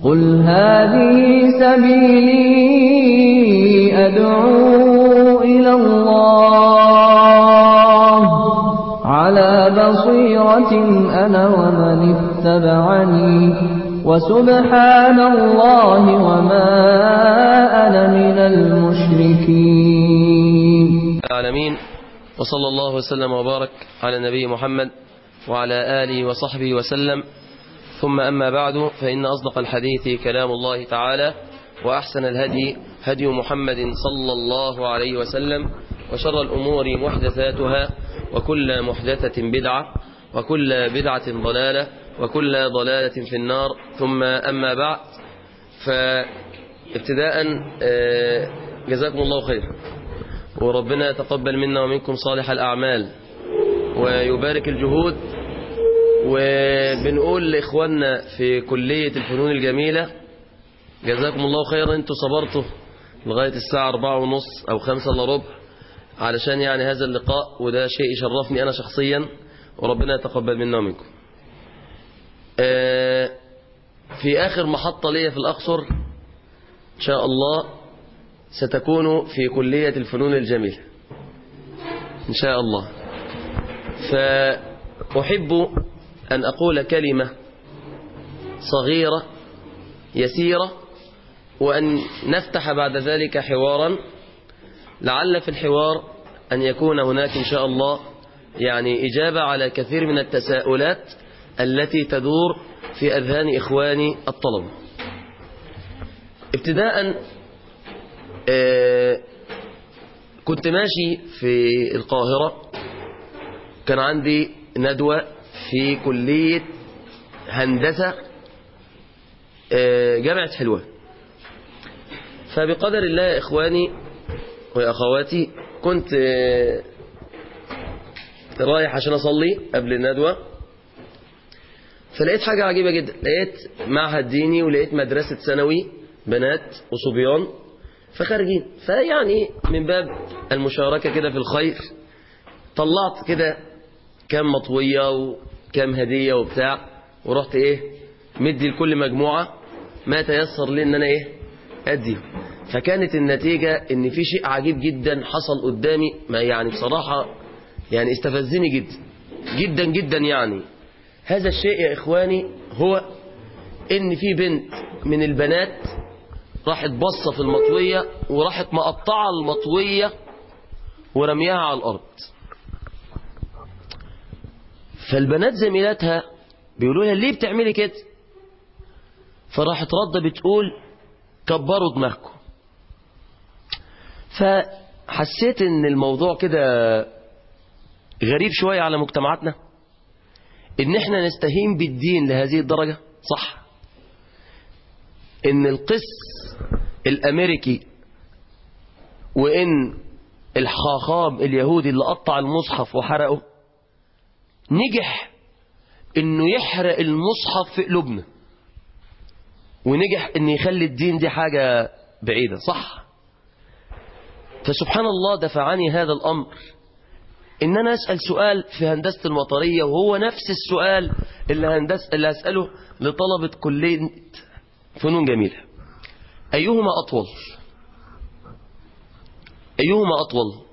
قل هذه سبيلي أدعو إلى الله على بصيرة أنا ومن اتبعني وسبحان الله وما أنا من المشركين العالمين وصلى الله وسلم وبارك على نبي محمد وعلى آله وصحبه وسلم ثم أما بعد فإن أصدق الحديث كلام الله تعالى وأحسن الهدي هدي محمد صلى الله عليه وسلم وشر الأمور محدثاتها وكل محدثة بدعة وكل بدعة ضلالة وكل ضلالة في النار ثم أما بعد فابتداء آه، جزاكم الله خير وربنا يتقبل منا ومنكم صالح الأعمال ويبارك الجهود وبنقول لإخواننا في كلية الفنون الجميلة جزاكم الله خيرا انتوا صبرتوا لغاية الساعة أربعة ونص أو خمسة إلا ربع علشان يعني هذا اللقاء وده شيء يشرفني أنا شخصيا وربنا يتقبل منا ومنكم آه، في آخر محطة ليا في الأقصر إن شاء الله ستكون في كلية الفنون الجميلة إن شاء الله فأحب أن أقول كلمة صغيرة يسيرة وأن نفتح بعد ذلك حوارا لعل في الحوار أن يكون هناك إن شاء الله يعني إجابة على كثير من التساؤلات التي تدور في أذهان إخواني الطلبة ابتداء آه، كنت ماشي في القاهرة كان عندي ندوة في كلية هندسة آه، جامعة حلوان فبقدر الله يا إخواني وأخواتي كنت آه، رايح عشان أصلي قبل الندوة فلقيت حاجة عجيبة جدا لقيت معهد ديني ولقيت مدرسة ثانوي بنات وصبيان فخارجين فيعني من باب المشاركة كده في الخير طلعت كده كام مطوية وكام هدية وبتاع ورحت ايه مدي لكل مجموعة ما تيسر لي ان انا ايه ادي فكانت النتيجة ان في شيء عجيب جدا حصل قدامي ما يعني بصراحة يعني استفزني جدا جدا جدا يعني هذا الشيء يا اخواني هو ان في بنت من البنات راحت بصة في المطوية وراحت مقطعة المطوية ورميها على الأرض فالبنات زميلاتها بيقولوا لها ليه بتعملي كده فراحت رد بتقول كبروا دماغكم فحسيت ان الموضوع كده غريب شوية على مجتمعاتنا ان احنا نستهين بالدين لهذه الدرجة صح ان القس الامريكي وان الحاخام اليهودي اللي قطع المصحف وحرقه نجح انه يحرق المصحف في قلوبنا ونجح ان يخلي الدين دي حاجة بعيدة صح فسبحان الله دفعني هذا الامر ان انا اسأل سؤال في هندسة المطرية وهو نفس السؤال اللي, هندس اللي اسأله لطلبة كلية فنون جميلة أيهما أطول أيهما أطول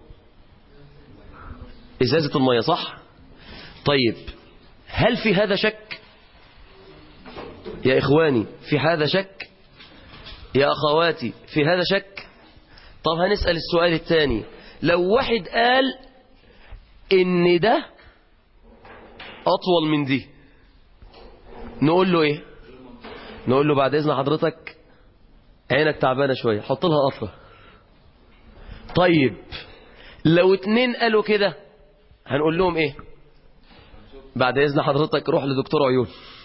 إزازة المية صح طيب هل في هذا شك يا إخواني في هذا شك يا أخواتي في هذا شك طب هنسأل السؤال الثاني لو واحد قال إن ده أطول من دي نقول له إيه نقول له بعد إذن حضرتك عينك تعبانة شوية حط لها قطرة طيب لو اتنين قالوا كده هنقول لهم ايه بعد إذن حضرتك روح لدكتور عيون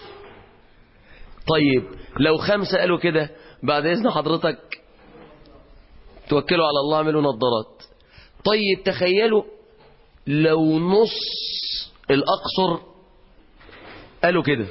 طيب لو خمسة قالوا كده بعد إذن حضرتك توكلوا على الله اعملوا نظارات طيب تخيلوا لو نص الأقصر قالوا كده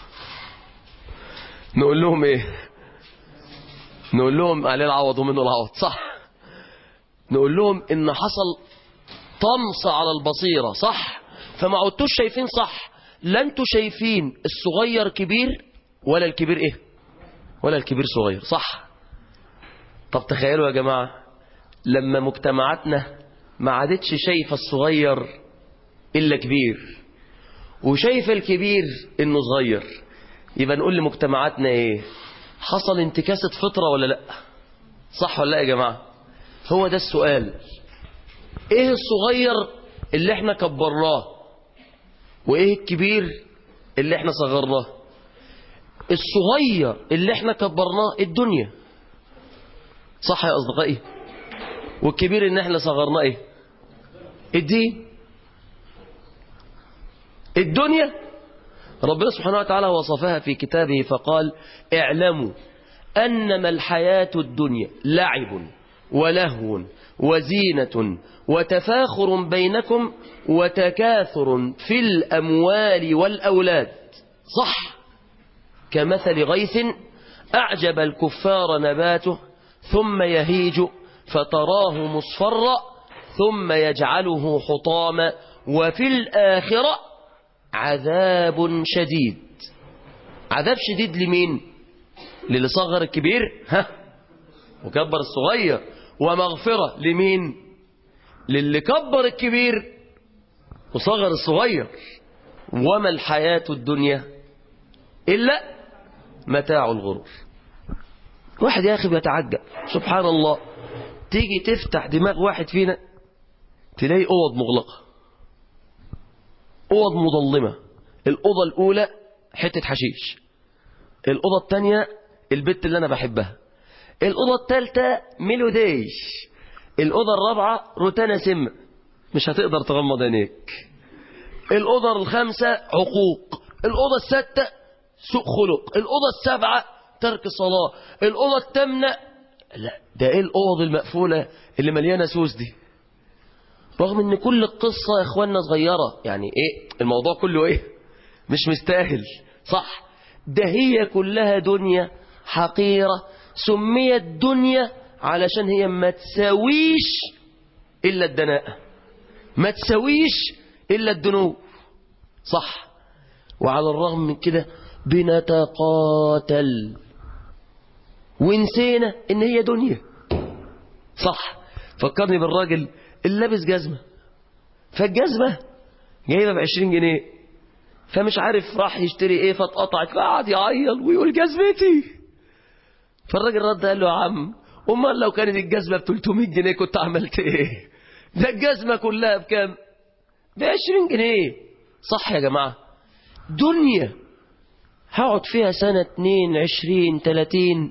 نقول لهم ايه نقول لهم عليه العوض ومنه العوض صح نقول لهم ان حصل طمس على البصيرة صح فما عدتوش شايفين صح لا انتوا شايفين الصغير كبير ولا الكبير ايه ولا الكبير صغير صح طب تخيلوا يا جماعة لما مجتمعاتنا ما عادتش شايفة الصغير إلا كبير وشايف الكبير إنه صغير يبقى نقول لمجتمعاتنا إيه حصل انتكاسة فطرة ولا لا صح ولا لا يا جماعة هو ده السؤال ايه الصغير اللي احنا كبرناه وايه الكبير اللي احنا صغرناه الصغير اللي احنا كبرناه الدنيا صح يا اصدقائي والكبير ان احنا صغرناه ايه الدين الدنيا ربنا سبحانه وتعالى وصفها في كتابه فقال اعلموا أنما الحياة الدنيا لعب ولهو وزينة وتفاخر بينكم وتكاثر في الأموال والأولاد صح كمثل غيث أعجب الكفار نباته ثم يهيج فتراه مصفرا ثم يجعله حطاما وفي الآخرة عذاب شديد عذاب شديد لمين للي صغر الكبير ها وكبر الصغير ومغفرة لمين للي كبر الكبير وصغر الصغير وما الحياة الدنيا إلا متاع الغرور واحد يا أخي بيتعجب سبحان الله تيجي تفتح دماغ واحد فينا تلاقي أوض مغلقة أوض مظلمة الأوضة الأولى حتة حشيش الأوضة الثانية البت اللي أنا بحبها الأوضة الثالثة ميلوديش الأوضة الرابعة روتانا سم مش هتقدر تغمض عينيك الأوضة الخامسة عقوق الأوضة الستة سوء خلق الأوضة السابعة ترك صلاة الأوضة الثامنة لا ده ايه الأوض المقفولة اللي مليانة سوس دي رغم ان كل القصة يا اخوانا صغيرة يعني ايه الموضوع كله ايه مش مستاهل صح ده هي كلها دنيا حقيرة سميت دنيا علشان هي ما تساويش إلا الدناءة ما تساويش إلا الذنوب صح وعلى الرغم من كده بنتقاتل ونسينا إن هي دنيا صح فكرني بالراجل اللي لابس جزمة فالجزمة جايبة بعشرين جنيه فمش عارف راح يشتري ايه فاتقطعت فقعد يعيط ويقول جزمتي فالراجل رد قال له يا عم امال لو كانت الجزمه ب 300 جنيه كنت عملت ايه ده الجزمه كلها بكام ب 20 جنيه صح يا جماعه دنيا هقعد فيها سنه 2 20 30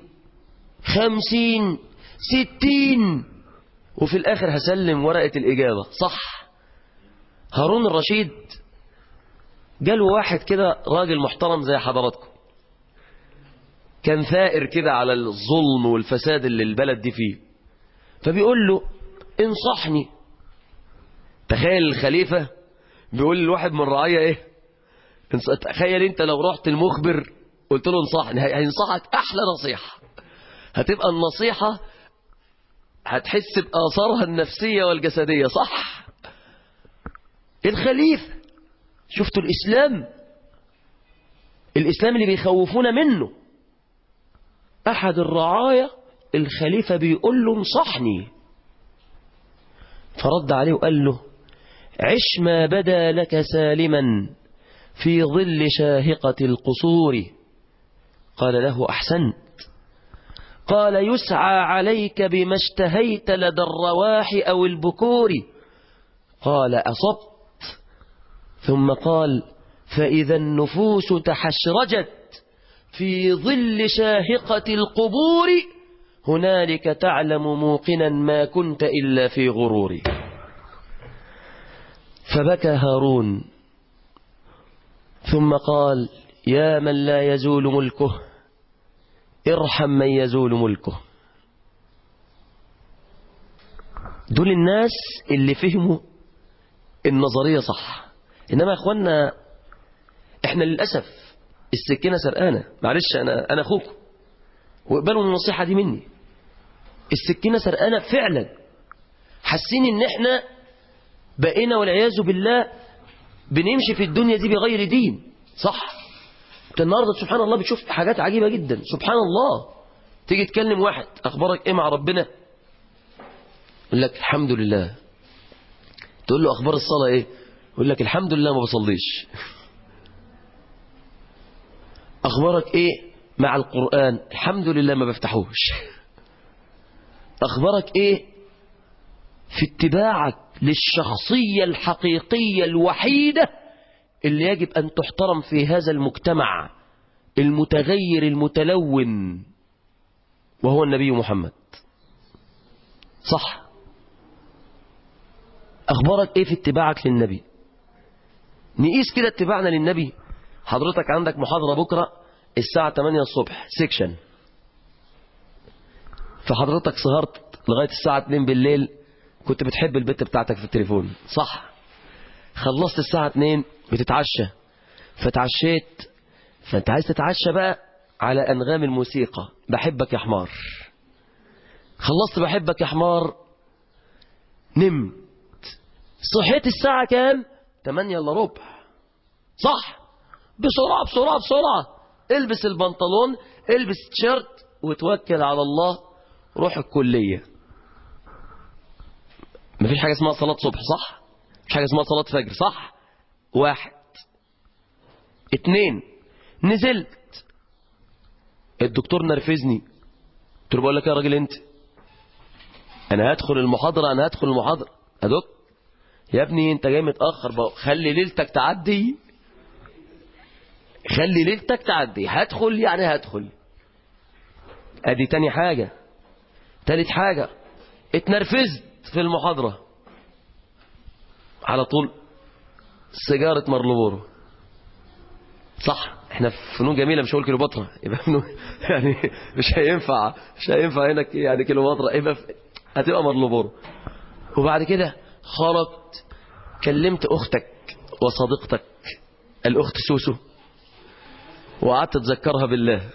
50 60 وفي الاخر هسلم ورقه الاجابه صح هارون الرشيد جاله واحد كده راجل محترم زي حضراتكم كان ثائر كده على الظلم والفساد اللي البلد دي فيه فبيقول له انصحني تخيل الخليفة بيقول لواحد من الرعاية ايه انص- تخيل انت لو رحت المخبر قلت له انصحني هي- هينصحك احلى نصيحة هتبقى النصيحة هتحس بآثارها النفسية والجسدية صح الخليفة شفتوا الإسلام الإسلام اللي بيخوفونا منه أحد الرعايا الخليفة بيقول له انصحني فرد عليه وقال له عش ما بدا لك سالما في ظل شاهقة القصور قال له أحسنت قال يسعى عليك بما اشتهيت لدى الرواح أو البكور قال أصبت ثم قال فإذا النفوس تحشرجت في ظل شاهقة القبور هنالك تعلم موقنا ما كنت إلا في غرور فبكى هارون ثم قال يا من لا يزول ملكه ارحم من يزول ملكه دول الناس اللي فهموا النظرية صح إنما يا أخوانا إحنا للأسف السكينة سرقانة معلش أنا أنا أخوكم واقبلوا النصيحة دي مني السكينة سرقانة فعلا حاسين إن إحنا بقينا والعياذ بالله بنمشي في الدنيا دي بغير دين صح انت النهارده سبحان الله بتشوف حاجات عجيبة جدا سبحان الله تيجي تكلم واحد اخبارك ايه مع ربنا يقول لك الحمد لله تقول له اخبار الصلاة ايه يقول لك الحمد لله ما بصليش اخبارك ايه مع القرآن الحمد لله ما بفتحوش اخبارك ايه في اتباعك للشخصية الحقيقية الوحيدة اللي يجب أن تحترم في هذا المجتمع المتغير المتلون وهو النبي محمد صح أخبارك إيه في اتباعك للنبي نقيس كده اتباعنا للنبي حضرتك عندك محاضرة بكرة الساعة 8 الصبح سيكشن فحضرتك سهرت لغاية الساعة 2 بالليل كنت بتحب البت بتاعتك في التليفون صح خلصت الساعة 2 بتتعشى فتعشيت فانت عايز تتعشى بقى على أنغام الموسيقى بحبك يا حمار خلصت بحبك يا حمار نمت صحيت الساعة كام 8 الا ربع صح بسرعة بسرعة بسرعة البس البنطلون البس تيشيرت وتوكل على الله روح الكلية مفيش حاجة اسمها صلاة صبح صح مفيش حاجة اسمها صلاة فجر صح واحد اتنين نزلت الدكتور نرفزني قلت له بقول لك يا راجل انت انا هدخل المحاضرة انا هدخل المحاضرة يا دكتور يا ابني انت جاي متأخر بقى خلي ليلتك تعدي خلي ليلتك تعدي هدخل يعني هدخل ادي تاني حاجة تالت حاجة اتنرفزت في المحاضرة على طول سيجارة مرلبورو صح احنا في فنون جميلة مش هقول كيلوباترا يبقى فنون يعني مش هينفع مش هينفع هنا يعني كيلوباترا يبقى في- هتبقى مرلبورو وبعد كده خرجت كلمت اختك وصديقتك الاخت سوسو وقعدت تذكرها بالله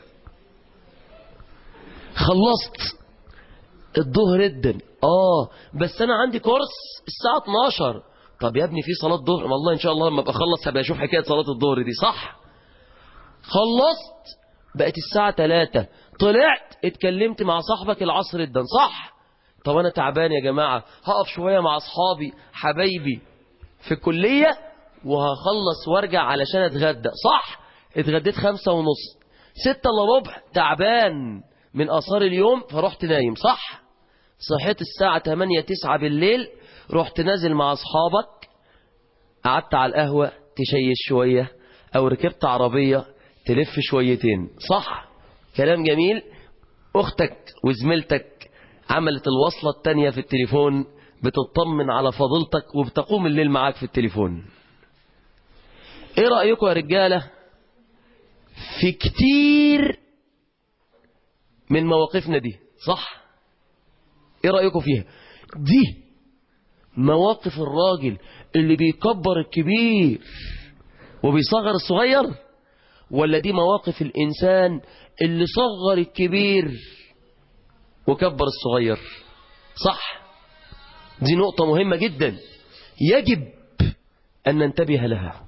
خلصت الظهر جدا اه بس انا عندي كورس الساعة 12 طب يا ابني في صلاة ظهر والله ان شاء الله لما ابقى اخلص هبقى اشوف حكاية صلاة الظهر دي صح خلصت بقت الساعة 3 طلعت اتكلمت مع صاحبك العصر جدا صح طب انا تعبان يا جماعة هقف شوية مع اصحابي حبايبي في الكلية وهخلص وارجع علشان اتغدى صح اتغديت خمسة ونص ستة الا ربع تعبان من اثار اليوم فرحت نايم صح صحيت الساعة 8 9 بالليل رحت نازل مع اصحابك قعدت على القهوة تشيش شوية او ركبت عربية تلف شويتين صح كلام جميل اختك وزميلتك عملت الوصلة التانية في التليفون بتطمن على فضيلتك وبتقوم الليل معاك في التليفون ايه رأيكم يا رجالة في كتير من مواقفنا دي صح ايه رأيكم فيها دي مواقف الراجل اللي بيكبر الكبير وبيصغر الصغير ولا دي مواقف الإنسان اللي صغر الكبير وكبر الصغير صح دي نقطة مهمة جدا يجب أن ننتبه لها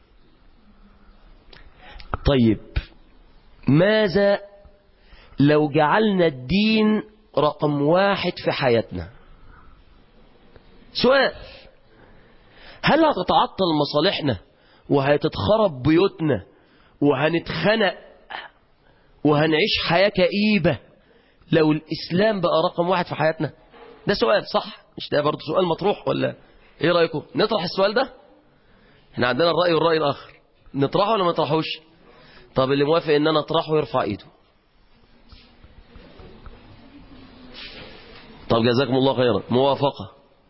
طيب ماذا لو جعلنا الدين رقم واحد في حياتنا سؤال هل هتتعطل مصالحنا وهتتخرب بيوتنا وهنتخنق وهنعيش حياة كئيبة لو الإسلام بقى رقم واحد في حياتنا ده سؤال صح مش ده برضه سؤال مطروح ولا ايه رأيكم نطرح السؤال ده احنا عندنا الرأي والرأي الآخر نطرحه ولا ما نطرحوش طب اللي موافق ان انا اطرحه يرفع ايده طب جزاكم الله خيرا موافقة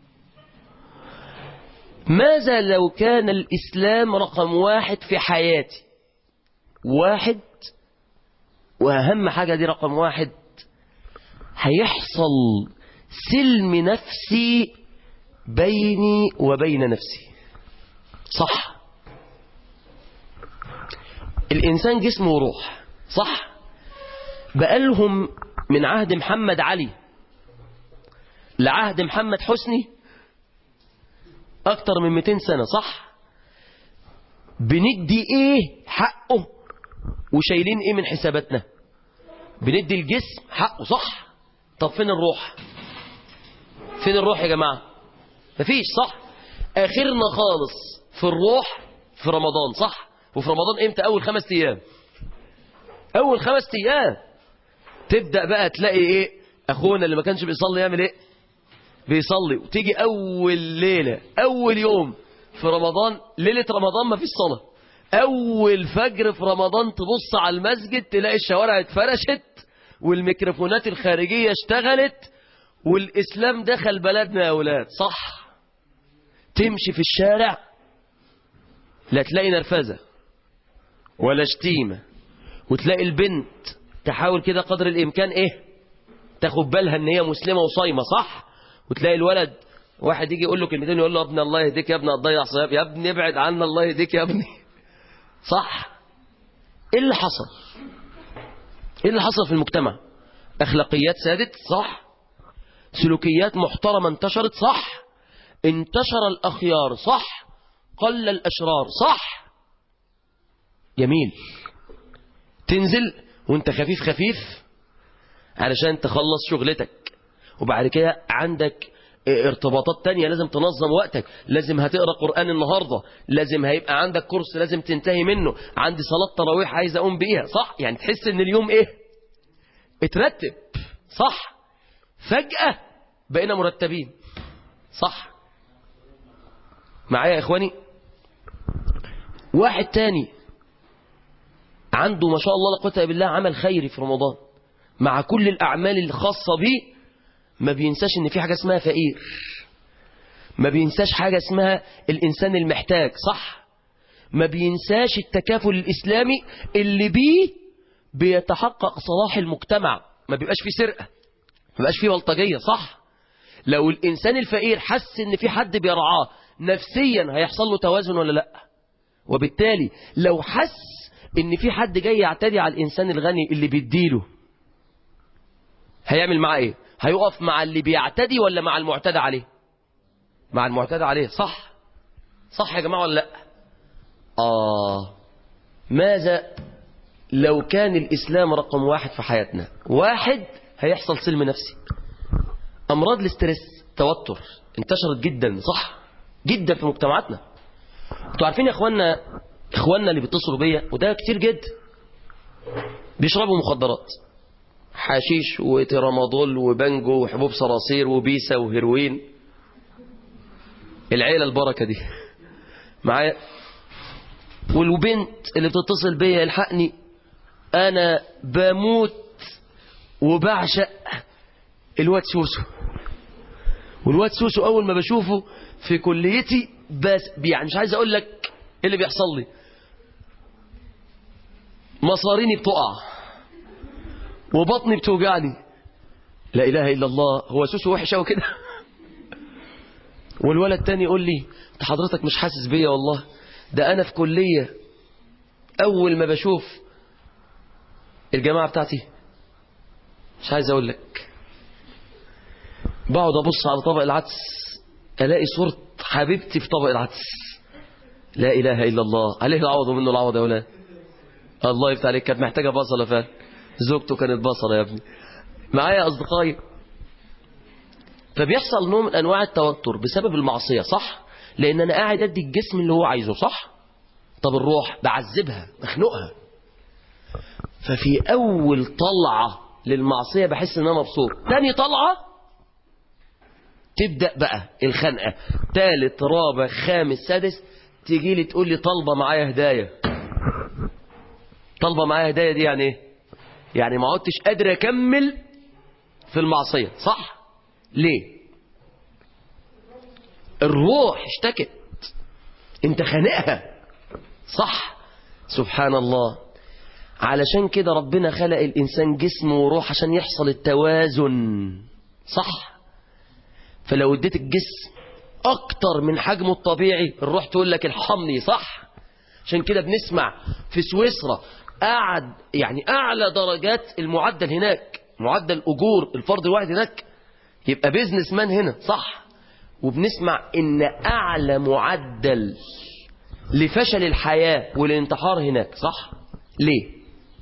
ماذا لو كان الإسلام رقم واحد في حياتي واحد وأهم حاجة دي رقم واحد هيحصل سلم نفسي بيني وبين نفسي صح الإنسان جسم وروح صح بقالهم من عهد محمد علي لعهد محمد حسني أكتر من 200 سنة صح بندي إيه حقه وشايلين ايه من حساباتنا بندي الجسم حقه صح طب فين الروح فين الروح يا جماعة مفيش صح اخرنا خالص في الروح في رمضان صح وفي رمضان امتى اول خمس ايام اول خمس ايام تبدأ بقى تلاقي ايه اخونا اللي ما كانش بيصلي يعمل ايه بيصلي وتيجي اول ليلة اول يوم في رمضان ليلة رمضان ما فيش صلاة اول فجر في رمضان تبص على المسجد تلاقي الشوارع اتفرشت والميكروفونات الخارجية اشتغلت والاسلام دخل بلدنا يا اولاد صح تمشي في الشارع لا تلاقي نرفزة ولا شتيمة وتلاقي البنت تحاول كده قدر الامكان ايه تاخد بالها ان هي مسلمة وصايمة صح وتلاقي الولد واحد يجي يقول له كلمتين يقول له يا ابني الله يهديك يا ابني هتضيع صيام يا ابني ابعد عنا الله يهديك يا ابني صح ايه اللي حصل ايه اللي حصل في المجتمع اخلاقيات سادت صح سلوكيات محترمة انتشرت صح انتشر الاخيار صح قل الاشرار صح جميل تنزل وانت خفيف خفيف علشان تخلص شغلتك وبعد كده عندك ارتباطات تانية لازم تنظم وقتك لازم هتقرأ قرآن النهاردة لازم هيبقى عندك كورس لازم تنتهي منه عندي صلاة تراويح عايز أقوم بيها صح يعني تحس ان اليوم ايه اترتب صح فجأة بقينا مرتبين صح معايا يا اخواني واحد تاني عنده ما شاء الله لا قوه الا بالله عمل خيري في رمضان مع كل الأعمال الخاصة بيه ما بينساش ان في حاجة اسمها فقير ما بينساش حاجة اسمها الإنسان المحتاج صح ما بينساش التكافل الإسلامي اللي بيه بيتحقق صلاح المجتمع ما بيبقاش فيه سرقة ما بيبقاش فيه بلطجية صح لو الإنسان الفقير حس ان في حد بيرعاه نفسيا هيحصل له توازن ولا لا وبالتالي لو حس ان في حد جاي يعتدي على الإنسان الغني اللي بيديله هيعمل معاه ايه هيقف مع اللي بيعتدي ولا مع المعتدى عليه مع المعتدى عليه صح صح يا جماعة ولا لا آه ماذا لو كان الإسلام رقم واحد في حياتنا واحد هيحصل سلم نفسي أمراض الاسترس توتر انتشرت جدا صح جدا في مجتمعاتنا انتوا عارفين يا اخوانا اخواننا اللي بيتصلوا بيا وده كتير جدا بيشربوا مخدرات حشيش وترامادول وبنجو وحبوب صراصير وبيسا وهيروين العيلة البركة دي معايا والبنت اللي بتتصل بيا الحقني انا بموت وبعشق الواد سوسو والواد سوسو اول ما بشوفه في كليتي بس يعني مش عايز اقول لك ايه اللي بيحصل لي مصاريني بتقع وبطني بتوجعني لا اله الا الله هو سوسو وحش قوي كده والولد تاني يقول لي انت حضرتك مش حاسس بيا والله ده انا في كلية اول ما بشوف الجماعة بتاعتي مش عايز اقول لك بقعد ابص على طبق العدس الاقي صورة حبيبتي في طبق العدس لا اله الا الله عليه العوض ومنه العوض يا ولاد الله يفتح عليك كانت محتاجة بصلة فعلا زوجته كانت بصلة يا ابني معايا اصدقائي فبيحصل نوع من انواع التوتر بسبب المعصية صح لان انا قاعد ادي الجسم اللي هو عايزه صح طب الروح بعذبها بخنقها ففي اول طلعة للمعصية بحس ان انا مبسوط تاني طلعة تبدأ بقى الخنقة تالت رابع خامس سادس تيجي لي تقول لي طالبة معايا هدايا طالبة معايا هدايا دي يعني ايه يعني ما عدتش قادر اكمل في المعصية صح ليه الروح اشتكت انت خانقها صح سبحان الله علشان كده ربنا خلق الإنسان جسم وروح عشان يحصل التوازن صح فلو اديت الجسم أكتر من حجمه الطبيعي الروح تقول لك ارحمني صح عشان كده بنسمع في سويسرا قعد يعني أعلى درجات المعدل هناك معدل أجور الفرد الواحد هناك يبقى بيزنس مان هنا صح وبنسمع إن أعلى معدل لفشل الحياة والانتحار هناك صح ليه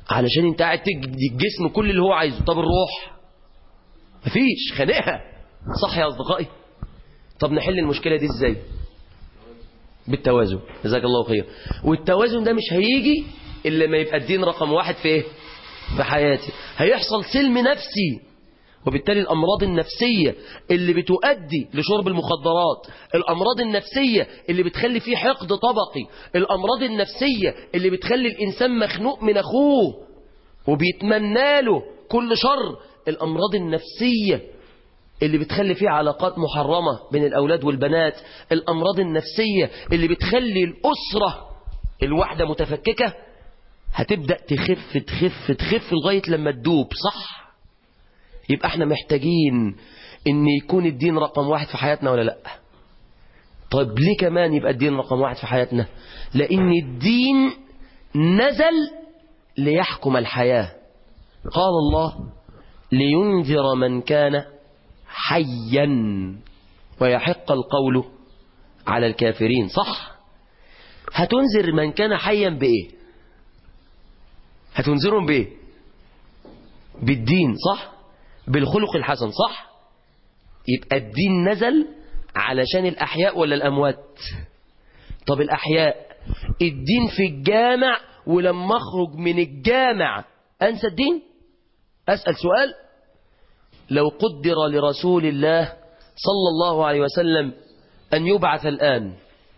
علشان انت قاعد تدي الجسم كل اللي هو عايزه طب الروح مفيش خانقها صح يا اصدقائي طب نحل المشكله دي ازاي بالتوازن جزاك الله خير والتوازن ده مش هيجي الا لما يبقى الدين رقم واحد في ايه في حياتي هيحصل سلم نفسي وبالتالي الأمراض النفسية اللي بتؤدي لشرب المخدرات الأمراض النفسية اللي بتخلي فيه حقد طبقي الأمراض النفسية اللي بتخلي الإنسان مخنوق من أخوه وبيتمنى له كل شر الأمراض النفسية اللي بتخلي فيه علاقات محرمة بين الأولاد والبنات الأمراض النفسية اللي بتخلي الأسرة الواحدة متفككة هتبدأ تخف تخف تخف لغاية لما تدوب صح يبقى احنا محتاجين ان يكون الدين رقم واحد في حياتنا ولا لا طيب ليه كمان يبقى الدين رقم واحد في حياتنا لان الدين نزل ليحكم الحياة قال الله لينذر من كان حيا ويحق القول على الكافرين صح هتنذر من كان حيا بإيه هتنذرهم بإيه بالدين صح بالخلق الحسن صح يبقى الدين نزل علشان الأحياء ولا الأموات طب الأحياء الدين في الجامع ولما أخرج من الجامع أنسى الدين أسأل سؤال لو قدر لرسول الله صلى الله عليه وسلم أن يبعث الآن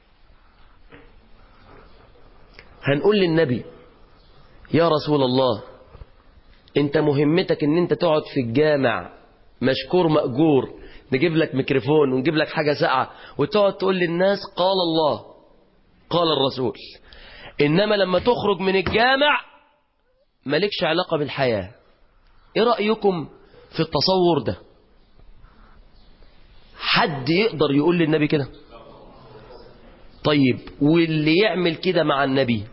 هنقول للنبي يا رسول الله انت مهمتك ان انت تقعد في الجامع مشكور مأجور نجيب لك ميكروفون ونجيب لك حاجة ساعة وتقعد تقول للناس قال الله قال الرسول إنما لما تخرج من الجامع مالكش علاقة بالحياة ايه رأيكم في التصور ده حد يقدر يقول للنبي كده طيب واللي يعمل كده مع النبي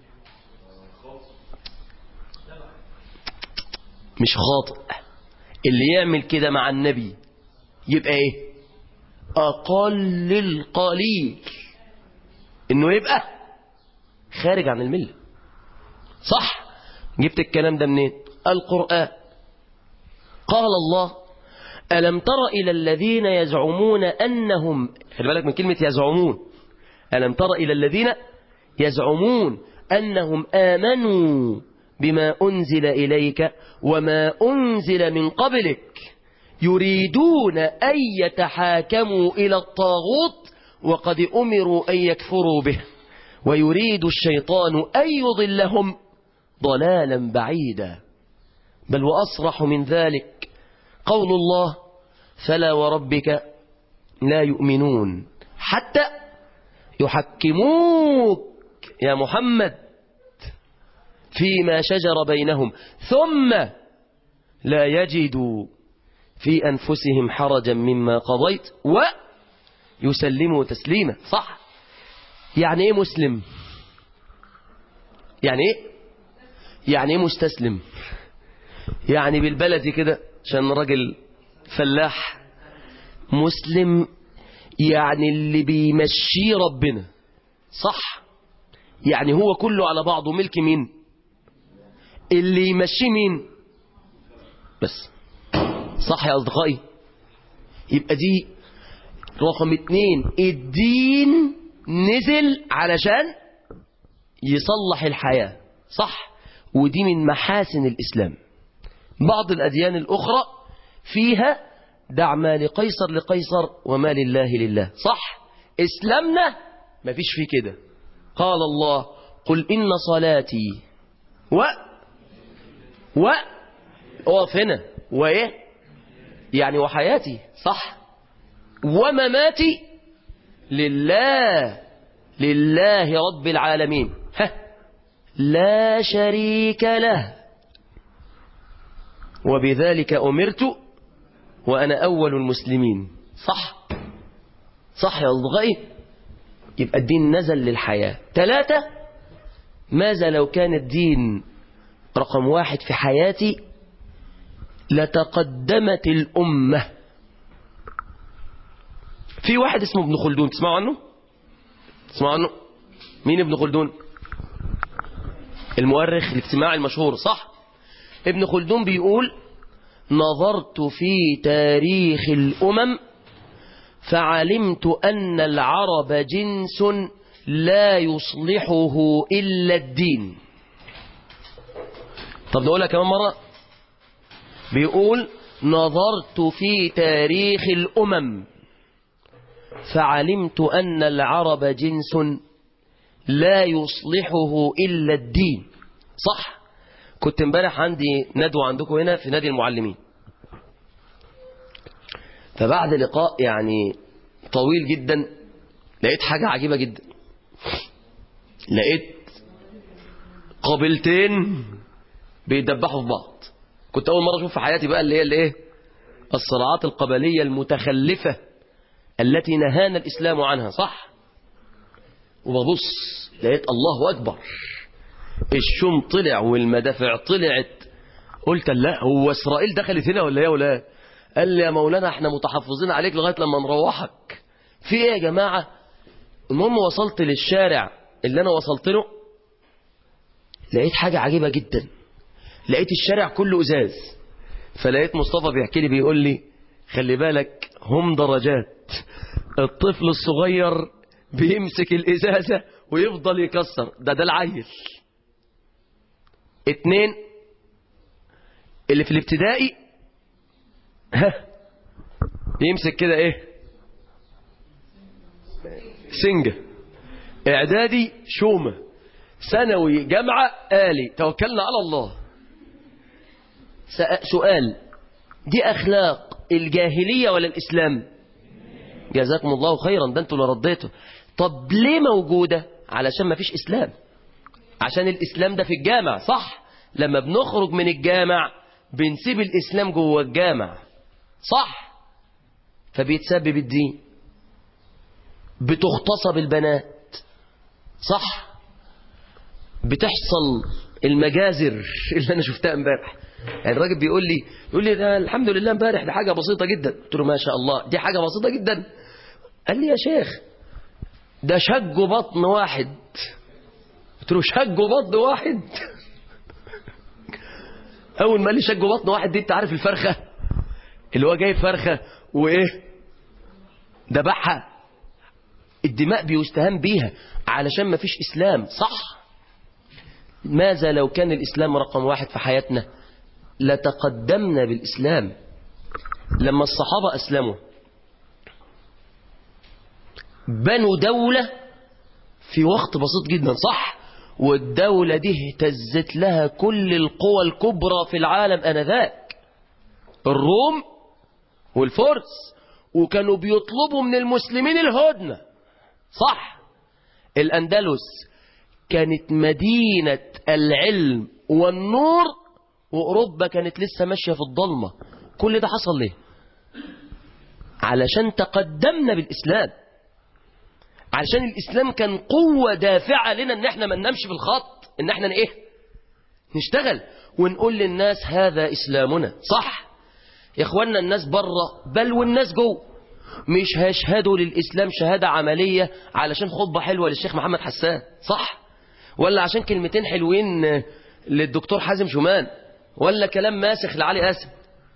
مش خاطئ اللي يعمل كده مع النبي يبقى ايه اقل القليل انه يبقى خارج عن المله صح جبت الكلام ده منين القران قال الله ألم تر إلى الذين يزعمون أنهم خلي بالك من كلمة يزعمون ألم تر إلى الذين يزعمون أنهم آمنوا بما أنزل إليك وما أنزل من قبلك يريدون أن يتحاكموا إلى الطاغوت وقد أمروا أن يكفروا به ويريد الشيطان أن يضلهم ضلالا بعيدا بل وأصرح من ذلك قول الله فلا وربك لا يؤمنون حتى يحكموك يا محمد فيما شجر بينهم ثم لا يجدوا في أنفسهم حرجا مما قضيت ويسلموا تسليما صح يعني ايه مسلم يعني ايه يعني ايه مستسلم يعني بالبلدي كده عشان راجل فلاح مسلم يعني اللي بيمشيه ربنا صح يعني هو كله على بعضه ملك مين اللي يمشيه مين بس صح يا أصدقائي يبقى دي رقم اتنين الدين نزل علشان يصلح الحياة صح ودي من محاسن الإسلام بعض الأديان الأخرى فيها دع ما لقيصر لقيصر وما لله لله صح إسلامنا ما فيش فيه كده قال الله قل إن صلاتي و و اقف هنا وايه يعني وحياتي صح ومماتي لله لله رب العالمين ها لا شريك له وبذلك أمرت وأنا أول المسلمين صح صح يا أصدقائي يبقى الدين نزل للحياة ثلاثة ماذا لو كان الدين رقم واحد في حياتي لتقدمت الأمة في واحد اسمه ابن خلدون تسمعوا عنه تسمعوا عنه مين ابن خلدون المؤرخ الاجتماعي المشهور صح ابن خلدون بيقول نظرت في تاريخ الأمم فعلمت أن العرب جنس لا يصلحه إلا الدين طب نقولها كمان مرة بيقول نظرت في تاريخ الأمم فعلمت أن العرب جنس لا يصلحه إلا الدين صح كنت امبارح عندي ندوة عندكم هنا في نادي المعلمين فبعد لقاء يعني طويل جدا لقيت حاجة عجيبة جدا لقيت قبيلتين بيدبحوا في بعض كنت أول مرة أشوف في حياتي بقى اللي هي الايه الصراعات القبلية المتخلفة التي نهانا الإسلام عنها صح وببص لقيت الله أكبر الشوم طلع والمدافع طلعت قلت لا هو إسرائيل دخلت هنا ولا ايه ولا قال لي يا مولانا احنا متحفظين عليك لغاية لما نروحك في ايه يا جماعة المهم وصلت للشارع اللي انا وصلت له لقيت حاجة عجيبة جدا لقيت الشارع كله ازاز فلقيت مصطفى بيحكي لي بيقول لي خلي بالك هم درجات الطفل الصغير بيمسك الازازة ويفضل يكسر ده ده العيل اتنين اللي في الابتدائي ها يمسك كده ايه سنجة اعدادي شومة ثانوي جامعة آلي توكلنا على الله سؤال دي أخلاق الجاهلية ولا الإسلام جزاكم الله خيرا ده انتوا اللي رديتوا طب ليه موجودة علشان ما فيش إسلام عشان الإسلام ده في الجامع صح لما بنخرج من الجامع بنسيب الإسلام جوه الجامع صح فبيتسبب الدين بتغتصب البنات صح بتحصل المجازر اللي انا شفتها امبارح يعني الراجل بيقول لي يقول لي ده الحمد لله امبارح ده حاجه بسيطه جدا قلت له ما شاء الله دي حاجه بسيطه جدا قال لي يا شيخ ده شج بطن واحد قلت له شج بطن واحد اول ما قال لي شج بطن واحد دي انت عارف الفرخه اللي هو جايب فرخه وايه ذبحها الدماء بيستهان بيها علشان ما فيش اسلام صح ماذا لو كان الاسلام رقم واحد في حياتنا لتقدمنا بالاسلام لما الصحابه اسلموا بنوا دوله في وقت بسيط جدا صح والدولة دي اهتزت لها كل القوى الكبرى في العالم انذاك الروم والفرس وكانوا بيطلبوا من المسلمين الهدنة صح الأندلس كانت مدينة العلم والنور وأوروبا كانت لسه ماشية في الضلمة كل ده حصل ليه علشان تقدمنا بالإسلام علشان الإسلام كان قوة دافعة لنا ان احنا ما ننامش في الخط ان احنا ايه نشتغل ونقول للناس هذا إسلامنا صح يا اخوانا الناس بره بل والناس جوه مش هيشهدوا للإسلام شهادة عملية علشان خطبة حلوة للشيخ محمد حسان صح ولا عشان كلمتين حلوين للدكتور حازم شومان ولا كلام ماسخ لعلي قاسم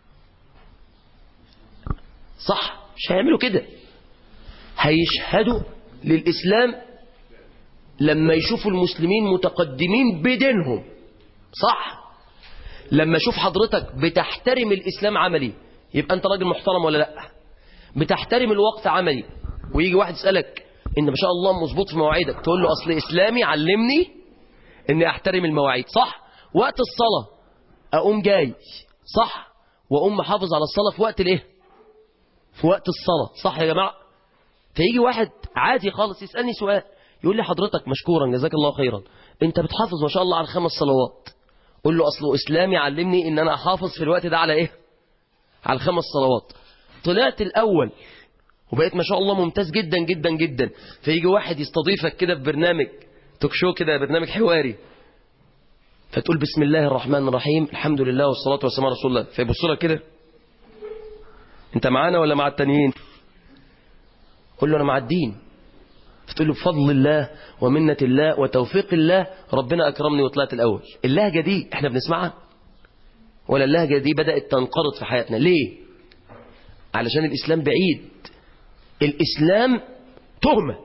صح مش هيعملوا كده هيشهدوا للإسلام لما يشوفوا المسلمين متقدمين بدينهم صح لما اشوف حضرتك بتحترم الإسلام عملي يبقى أنت راجل محترم ولا لا بتحترم الوقت عملي ويجي واحد يسألك إن ما شاء الله مظبوط في مواعيدك تقول له أصل إسلامي علمني إني أحترم المواعيد صح وقت الصلاة أقوم جاي صح وأقوم محافظ على الصلاة في وقت الإيه في وقت الصلاة صح يا جماعة فيجي واحد عادي خالص يسألني سؤال يقول لي حضرتك مشكورا جزاك الله خيرا انت بتحافظ ما شاء الله على الخمس صلوات قول له اصله اسلامي علمني ان انا احافظ في الوقت ده على ايه على الخمس صلوات طلعت الاول وبقيت ما شاء الله ممتاز جدا جدا جدا فيجي واحد يستضيفك كده في برنامج توك شو كده برنامج حواري فتقول بسم الله الرحمن الرحيم الحمد لله والصلاة والسلام على رسول الله فيبص لك كده انت معانا ولا مع التانيين قول له انا مع الدين فتقول له بفضل الله ومنة الله وتوفيق الله ربنا أكرمني وطلعت الأول اللهجة دي احنا بنسمعها ولا اللهجة دي بدأت تنقرض في حياتنا ليه علشان الإسلام بعيد الإسلام تهمة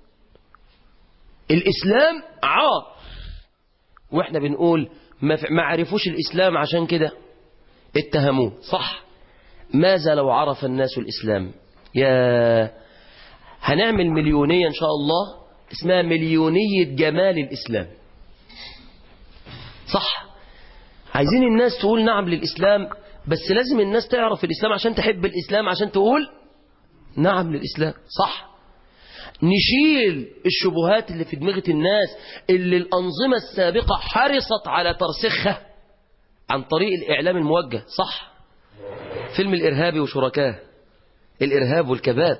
الإسلام عار واحنا بنقول ما, ما عرفوش الإسلام عشان كده اتهموه صح ماذا لو عرف الناس الإسلام يا هنعمل مليونية إن شاء الله اسمها مليونية جمال الإسلام صح عايزين الناس تقول نعم للإسلام بس لازم الناس تعرف الإسلام عشان تحب الإسلام عشان تقول نعم للإسلام صح نشيل الشبهات اللي في دماغة الناس اللي الأنظمة السابقة حرصت على ترسخها عن طريق الإعلام الموجه صح فيلم الإرهابي وشركاه الإرهاب والكباب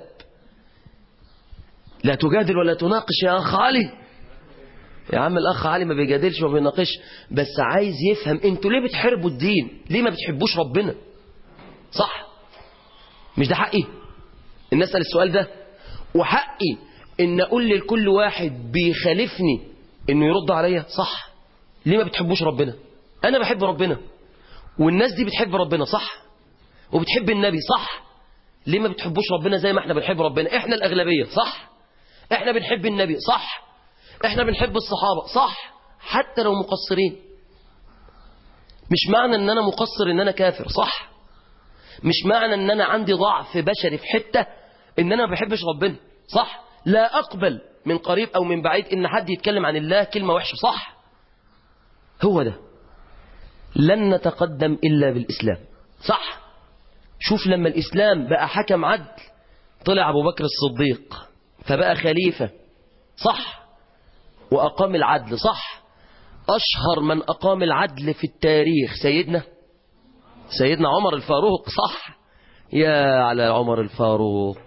لا تجادل ولا تناقش يا أخ علي يا عم الأخ علي ما بيجادلش وما بيناقش بس عايز يفهم انتوا ليه بتحاربوا الدين ليه ما بتحبوش ربنا صح مش ده حقي ان اسال السؤال ده وحقي ان اقول لكل واحد بيخالفني انه يرد عليا صح ليه ما بتحبوش ربنا انا بحب ربنا والناس دي بتحب ربنا صح وبتحب النبي صح ليه ما بتحبوش ربنا زي ما احنا بنحب ربنا احنا الاغلبيه صح احنا بنحب النبي صح احنا بنحب الصحابه صح حتى لو مقصرين مش معنى ان انا مقصر ان انا كافر صح مش معنى ان انا عندي ضعف بشري في حته ان انا ما بحبش ربنا صح لا اقبل من قريب او من بعيد ان حد يتكلم عن الله كلمه وحشه صح هو ده لن نتقدم الا بالاسلام صح شوف لما الاسلام بقى حكم عدل طلع ابو بكر الصديق فبقى خليفه صح واقام العدل صح اشهر من اقام العدل في التاريخ سيدنا سيدنا عمر الفاروق صح يا على عمر الفاروق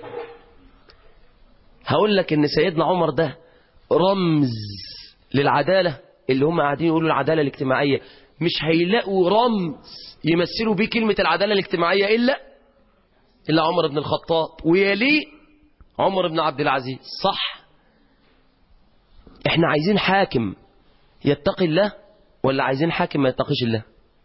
هقول لك ان سيدنا عمر ده رمز للعدالة اللي هم قاعدين يقولوا العدالة الاجتماعية مش هيلاقوا رمز يمثلوا بيه كلمة العدالة الاجتماعية إلا إلا عمر بن الخطاب ويليه عمر بن عبد العزيز صح احنا عايزين حاكم يتقي الله ولا عايزين حاكم ما يتقيش الله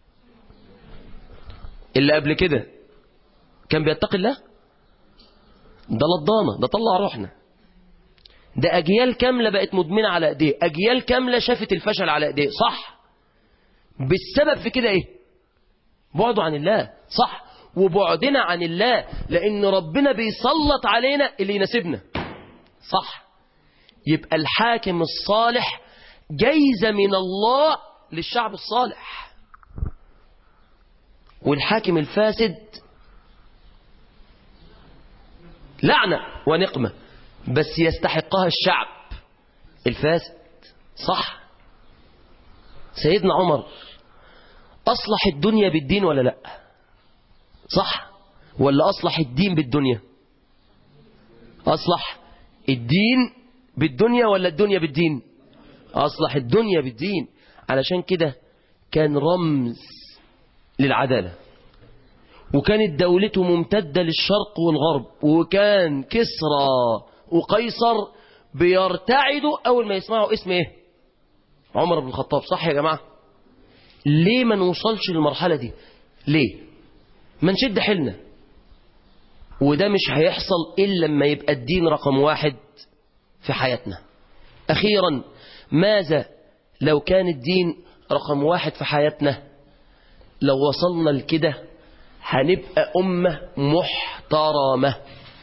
اللي قبل كده كان بيتقي الله ده لضانة ده طلع روحنا ده أجيال كاملة بقت مدمنة على إيديه أجيال كاملة شافت الفشل على إيديه صح بالسبب في كده إيه بعده عن الله صح وبعدنا عن الله لأن ربنا بيسلط علينا اللي يناسبنا صح يبقى الحاكم الصالح جايزة من الله للشعب الصالح والحاكم الفاسد لعنة ونقمة بس يستحقها الشعب الفاسد صح سيدنا عمر أصلح الدنيا بالدين ولا لا صح ولا أصلح الدين بالدنيا أصلح الدين بالدنيا ولا الدنيا بالدين أصلح الدنيا بالدين علشان كده كان رمز للعدالة وكانت دولته ممتدة للشرق والغرب وكان كسرى وقيصر بيرتعدوا أول ما يسمعوا اسم إيه عمر بن الخطاب صح يا جماعة ليه ما نوصلش للمرحلة دي ليه ما نشد حيلنا وده مش هيحصل إلا لما يبقى الدين رقم واحد في حياتنا أخيرا ماذا لو كان الدين رقم واحد في حياتنا لو وصلنا لكده هنبقى أمة محترمة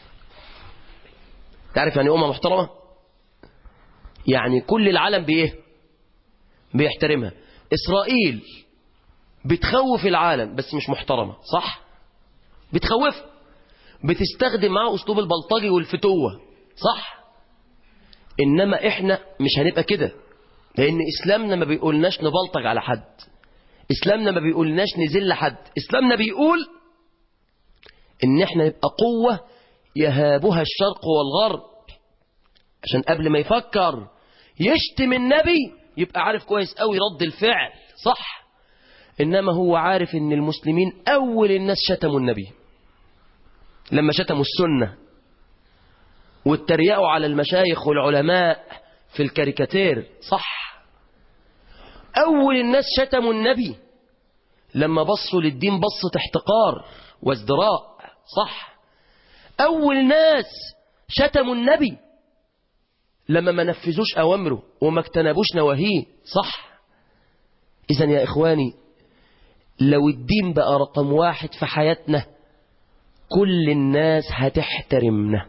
تعرف يعني أمة محترمة يعني كل العالم بإيه بيحترمها إسرائيل بتخوف العالم بس مش محترمة صح بتخوف بتستخدم معاه أسلوب البلطجي والفتوة صح إنما إحنا مش هنبقى كده لأن إسلامنا ما بيقولناش نبلطج على حد إسلامنا ما بيقولناش نذل حد إسلامنا بيقول إن إحنا نبقى قوة يهابها الشرق والغرب عشان قبل ما يفكر يشتم النبي يبقى عارف كويس قوي رد الفعل صح إنما هو عارف إن المسلمين أول الناس شتموا النبي لما شتموا السنة واتريقوا على المشايخ والعلماء في الكاريكاتير صح أول الناس شتموا النبي لما بصوا للدين بصة احتقار وازدراء صح أول ناس شتموا النبي لما ما نفذوش أوامره وما اجتنبوش نواهيه صح إذا يا إخواني لو الدين بقى رقم واحد في حياتنا كل الناس هتحترمنا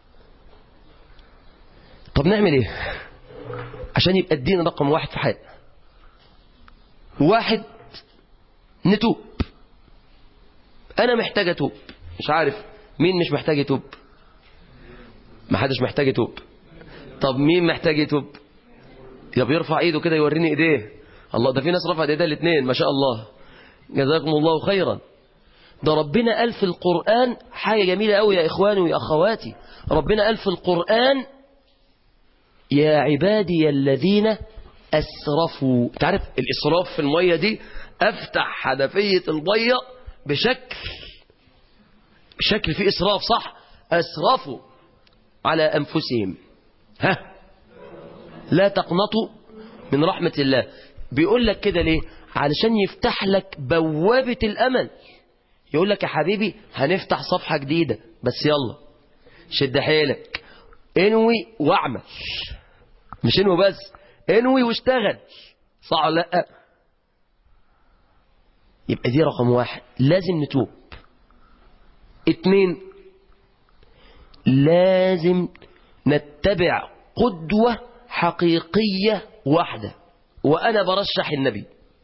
طب نعمل ايه عشان يبقى الدين رقم واحد في حياتنا واحد نتوب انا محتاج اتوب مش عارف مين مش محتاج يتوب محدش محتاج يتوب طب مين محتاج يتوب يا بيرفع ايده كده يوريني ايديه الله ده في ناس رفعت ايديها الاثنين ما شاء الله جزاكم الله خيرا ده ربنا قال في القرآن حاجة جميلة قوي يا إخواني ويا أخواتي ربنا قال في القرآن يا عبادي الذين أسرفوا تعرف الإسراف في المية دي أفتح حنفية المية بشكل شكل فيه إسراف صح أسرفوا على أنفسهم ها لا تقنطوا من رحمة الله بيقول لك كده ليه علشان يفتح لك بوابة الأمل يقول لك يا حبيبي هنفتح صفحة جديدة بس يلا شد حيلك انوي واعمل مش انوي بس انوي واشتغل صح ولا لا يبقى دي رقم واحد لازم نتوب اتنين لازم نتبع قدوة حقيقية واحدة وأنا برشح النبي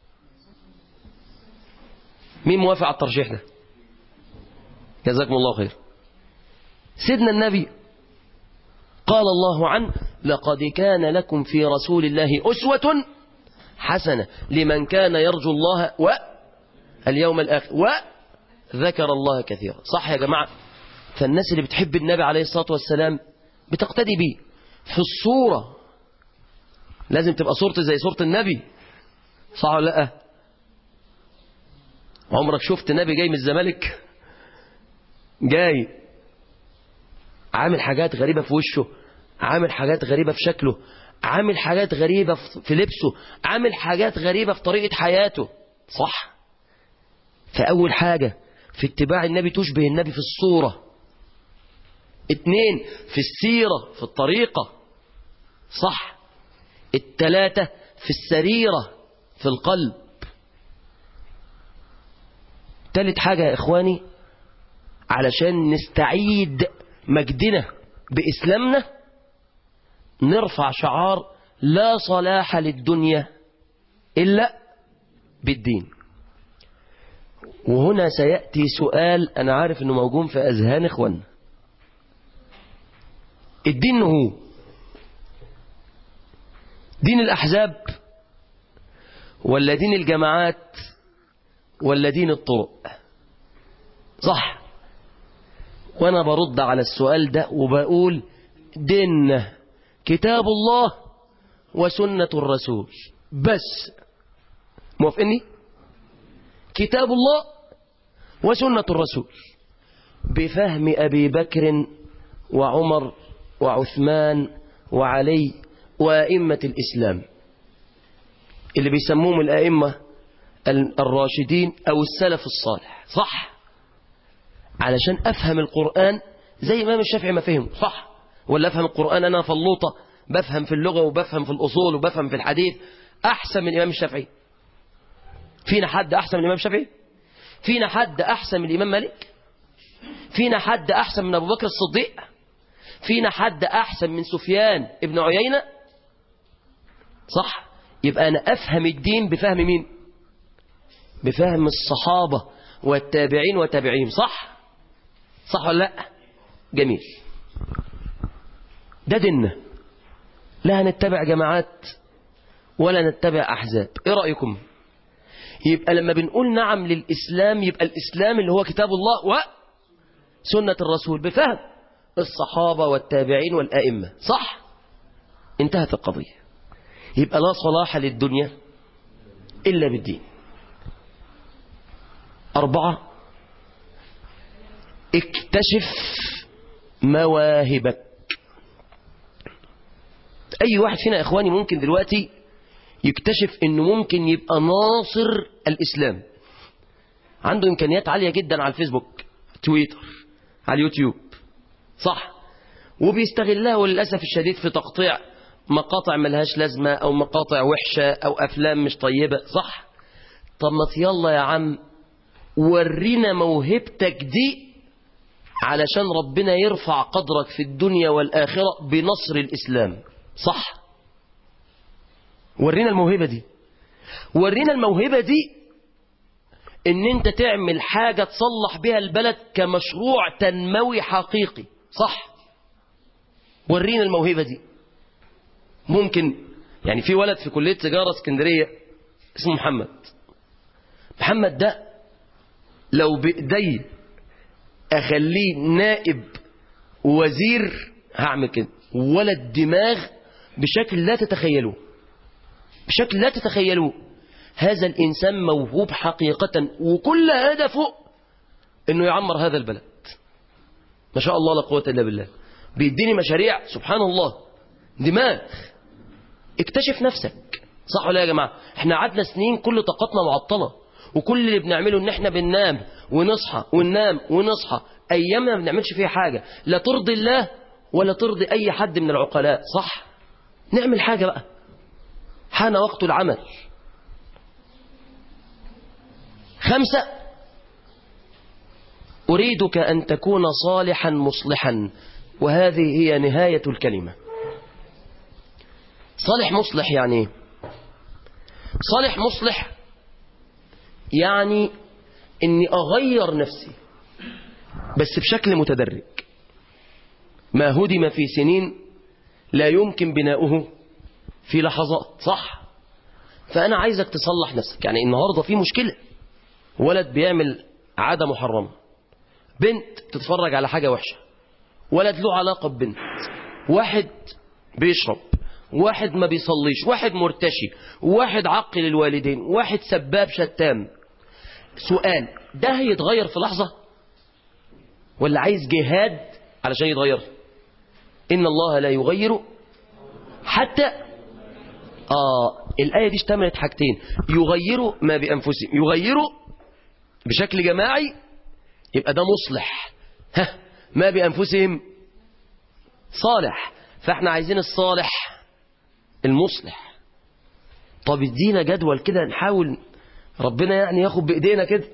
مين موافق على الترشيح ده جزاكم الله خير سيدنا النبي قال الله عنه لقد كان لكم في رسول الله أسوة حسنة لمن كان يرجو الله واليوم الآخر وذكر الله كثيرا صح يا جماعة فالناس اللي بتحب النبي عليه الصلاة والسلام بتقتدي بيه في الصورة لازم تبقى صورتي زي صورة النبي صح ولا لا عمرك شفت نبي جاي من الزمالك جاي عامل حاجات غريبة في وشه عامل حاجات غريبة في شكله عامل حاجات غريبة في لبسه عامل حاجات غريبة في طريقة حياته صح فأول حاجة في اتباع النبي تشبه النبي في الصورة اتنين في السيرة في الطريقة صح التلاتة في السريرة في القلب تالت حاجة يا إخواني علشان نستعيد مجدنا بإسلامنا نرفع شعار لا صلاح للدنيا إلا بالدين وهنا سيأتي سؤال أنا عارف أنه موجود في أذهان إخواننا الدين هو دين الأحزاب ولا دين الجماعات ولا دين الطرق صح وانا برد على السؤال ده وبقول ديننا كتاب الله وسنة الرسول بس موافقني كتاب الله وسنة الرسول بفهم أبي بكر وعمر وعثمان وعلي وأئمة الإسلام اللي بيسموهم الأئمة الراشدين أو السلف الصالح صح علشان أفهم القرآن زي ما الشافعي ما فهمه صح ولا أفهم القرآن أنا فلوطة بفهم في اللغة وبفهم في الأصول وبفهم في الحديث أحسن من الإمام الشافعي فينا حد أحسن من الإمام الشافعي فينا حد أحسن من الإمام مالك فينا حد أحسن من أبو بكر الصديق فينا حد أحسن من سفيان ابن عيينة صح يبقى أنا أفهم الدين بفهم مين بفهم الصحابة والتابعين وتابعين صح صح ولا لا جميل ده ديننا لا نتبع جماعات ولا نتبع أحزاب ايه رأيكم يبقى لما بنقول نعم للإسلام يبقى الإسلام اللي هو كتاب الله وسنة الرسول بفهم الصحابة والتابعين والآئمة صح انتهت القضية يبقى لا صلاح للدنيا إلا بالدين أربعة اكتشف مواهبك أي واحد فينا يا إخواني ممكن دلوقتي يكتشف إنه ممكن يبقى ناصر الإسلام عنده إمكانيات عالية جدا على الفيسبوك تويتر على اليوتيوب صح وبيستغلها وللأسف الشديد في تقطيع مقاطع ملهاش لازمة أو مقاطع وحشة أو أفلام مش طيبة صح طب ما يلا يا عم ورينا موهبتك دي علشان ربنا يرفع قدرك في الدنيا والآخرة بنصر الإسلام صح ورينا الموهبة دي ورينا الموهبة دي ان انت تعمل حاجة تصلح بها البلد كمشروع تنموي حقيقي صح ورينا الموهبة دي ممكن يعني في ولد في كلية تجارة اسكندرية اسمه محمد محمد ده لو بإيدي أخليه نائب وزير هعمل كده ولد دماغ بشكل لا تتخيلوه بشكل لا تتخيلوه هذا الإنسان موهوب حقيقة وكل هدفه أنه يعمر هذا البلد ما شاء الله لا قوة إلا بالله بيديني مشاريع سبحان الله دماغ اكتشف نفسك صح ولا يا جماعة احنا قعدنا سنين كل طاقتنا معطلة وكل اللي بنعمله ان احنا بننام ونصحى وننام ونصحى ايامنا ما بنعملش فيها حاجة لا ترضي الله ولا ترضي اي حد من العقلاء صح نعمل حاجة بقى حان وقت العمل خمسة أريدك أن تكون صالحا مصلحا وهذه هي نهاية الكلمة صالح مصلح يعني ايه صالح مصلح يعني اني اغير نفسي بس بشكل متدرج ما هدم في سنين لا يمكن بناؤه في لحظات صح فانا عايزك تصلح نفسك يعني النهارده في مشكله ولد بيعمل عاده محرمه بنت تتفرج على حاجه وحشه ولد له علاقه ببنت واحد بيشرب واحد ما بيصليش واحد مرتشي واحد عقل الوالدين واحد سباب شتام سؤال ده هيتغير في لحظة ولا عايز جهاد علشان يتغير إن الله لا يغير حتى آه الآية دي اشتملت حاجتين يغيروا ما بأنفسهم يغيروا بشكل جماعي يبقى ده مصلح ها ما بأنفسهم صالح فاحنا عايزين الصالح المصلح طب ادينا جدول كده نحاول ربنا يعني ياخد بايدينا كده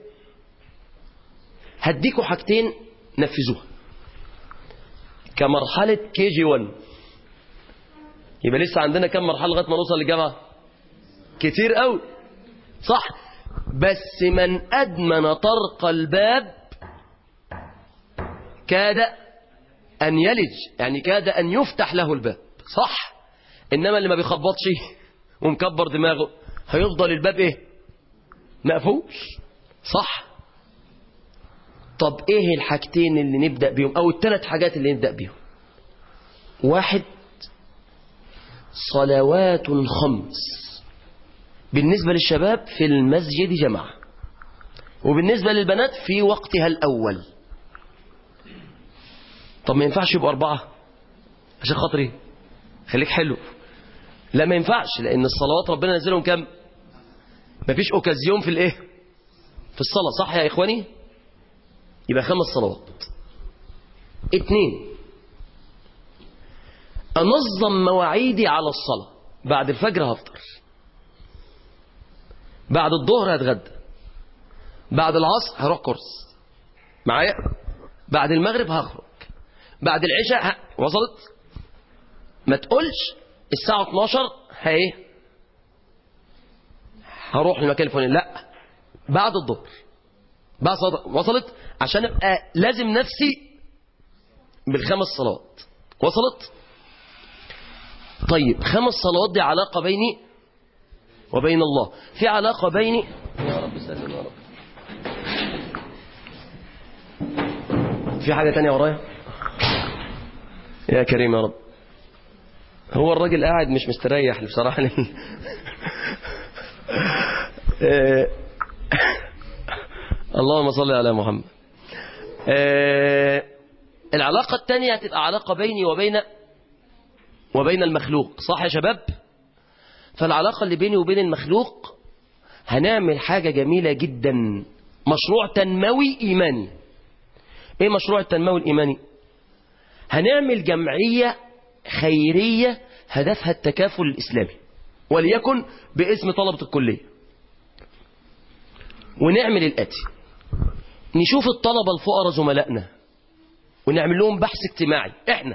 هديكوا حاجتين نفذوها كمرحلة كي جي 1 يبقى لسه عندنا كم مرحلة لغاية ما نوصل للجامعة كتير قوي صح بس من أدمن طرق الباب كاد أن يلج يعني كاد أن يفتح له الباب صح إنما اللي ما بيخبطش ومكبر دماغه هيفضل الباب إيه مقفوش صح طب إيه الحاجتين اللي نبدأ بيهم أو الثلاث حاجات اللي نبدأ بيهم واحد صلوات خمس بالنسبة للشباب في المسجد جماعة وبالنسبة للبنات في وقتها الأول طب ما ينفعش يبقوا أربعة عشان خاطري خليك حلو لا ما ينفعش لأن الصلوات ربنا نزلهم كم مفيش أوكازيون في الإيه في الصلاة صح يا إخواني يبقى خمس صلوات اتنين أنظم مواعيدي على الصلاة بعد الفجر هفطر بعد الظهر هتغدى بعد العصر هروح كورس معايا بعد المغرب هخرج بعد العشاء ه... وصلت ما تقولش الساعة 12 هايه هروح للمكان الفلاني لا بعد الظهر بعد صلاة وصلت عشان ابقى لازم نفسي بالخمس صلوات وصلت طيب خمس صلوات دي علاقة بيني وبين الله في علاقة بيني يا رب سلم يا رب في حاجة تانية ورايا يا كريم يا رب هو الراجل قاعد مش مستريح بصراحة آه، اللهم صل على محمد آه، العلاقة الثانية هتبقى علاقة بيني وبين وبين المخلوق صح يا شباب فالعلاقة اللي بيني وبين المخلوق هنعمل حاجة جميلة جدا مشروع تنموي إيماني ايه مشروع التنموي الإيماني هنعمل جمعية خيرية هدفها التكافل الإسلامي وليكن باسم طلبة الكلية ونعمل الآتي نشوف الطلبة الفقراء زملائنا ونعمل لهم بحث اجتماعي احنا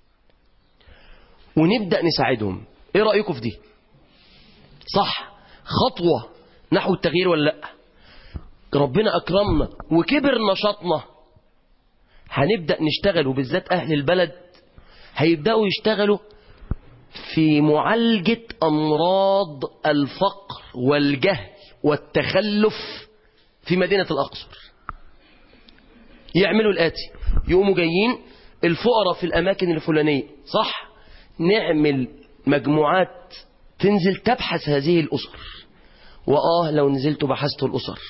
ونبدأ نساعدهم ايه رأيكم في دي صح خطوة نحو التغيير ولا لا ربنا أكرمنا وكبر نشاطنا هنبدأ نشتغل وبالذات أهل البلد هيبدأوا يشتغلوا في معالجة أمراض الفقر والجهل والتخلف في مدينة الأقصر يعملوا الآتي يقوموا جايين الفقراء في الأماكن الفلانية صح نعمل مجموعات تنزل تبحث هذه الأسر وآه لو نزلت بحثت الأسر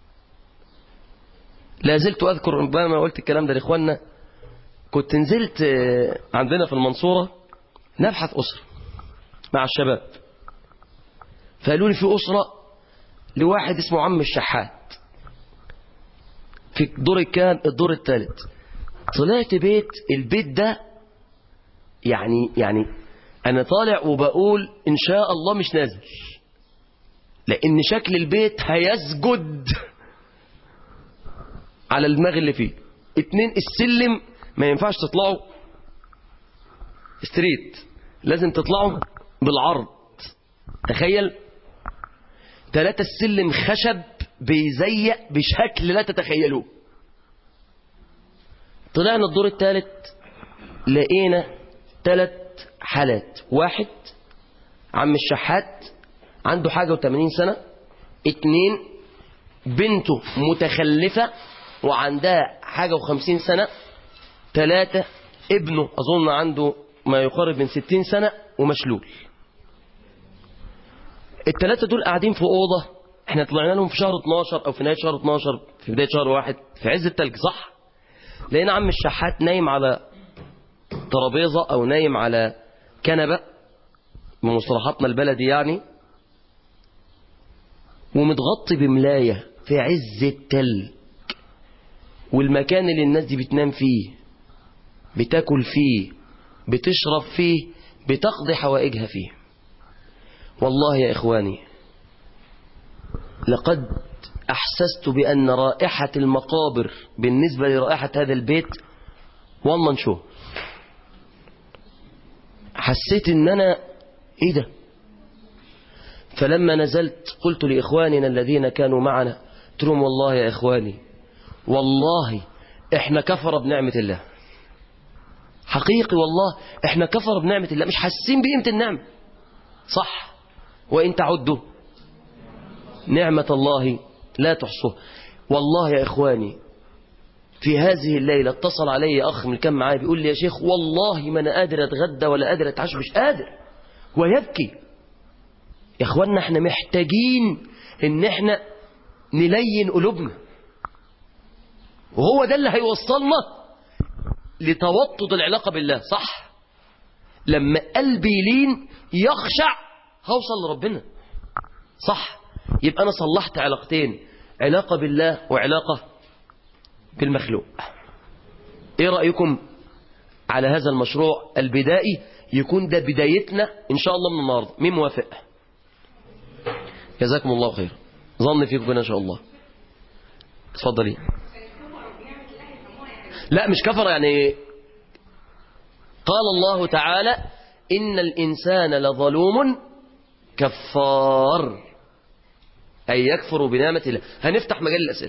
لا زلت أذكر ربما قلت الكلام ده لإخواننا كنت نزلت عندنا في المنصورة نبحث أسرة مع الشباب فقالوا لي في أسرة لواحد اسمه عم الشحات في الدور كان الدور الثالث طلعت بيت البيت ده يعني يعني أنا طالع وبقول إن شاء الله مش نازل لأن شكل البيت هيسجد على الدماغ اللي فيه اتنين السلم ما ينفعش تطلعوا ستريت لازم تطلعوا بالعرض تخيل ثلاثة السلم خشب بيزيق بشكل لا تتخيلوه طلعنا الدور الثالث لقينا ثلاث حالات واحد عم الشحات عنده حاجة وثمانين سنة اتنين بنته متخلفة وعندها حاجة وخمسين سنة ثلاثة ابنه أظن عنده ما يقارب من ستين سنة ومشلول الثلاثة دول قاعدين في أوضة احنا طلعنا لهم في شهر 12 أو في نهاية شهر 12 في بداية شهر واحد في عز التلج صح لقينا عم الشحات نايم على ترابيزة أو نايم على كنبة بمصطلحاتنا البلدي يعني ومتغطي بملاية في عز التلج والمكان اللي الناس دي بتنام فيه بتاكل فيه بتشرب فيه بتقضي حوائجها فيه والله يا إخواني لقد أحسست بأن رائحة المقابر بالنسبة لرائحة هذا البيت والله نشوف حسيت ان انا ايه ده فلما نزلت قلت لإخواننا الذين كانوا معنا قلت لهم والله يا إخواني والله احنا كفر بنعمة الله حقيقي والله احنا كفر بنعمة الله مش حاسين بقيمة النعمة صح وإن تعدوا نعمة الله لا تحصوها والله يا إخواني في هذه الليلة اتصل علي أخ من كان معايا بيقول لي يا شيخ والله ما أنا قادر أتغدى ولا قادر أتعشى مش قادر ويبكي يا إخواننا احنا محتاجين إن احنا نلين قلوبنا وهو ده اللي هيوصلنا لتوطد العلاقة بالله صح لما قلبي يلين يخشع هوصل لربنا صح يبقى أنا صلحت علاقتين علاقة بالله وعلاقة بالمخلوق ايه رأيكم على هذا المشروع البدائي يكون ده بدايتنا ان شاء الله من النهارده مين موافق جزاكم الله خير ظن فيكم ان شاء الله اتفضلي لا مش كفر يعني قال الله تعالى إن الإنسان لظلوم كفار أي يكفر بنعمة الله هنفتح مجال الأسئلة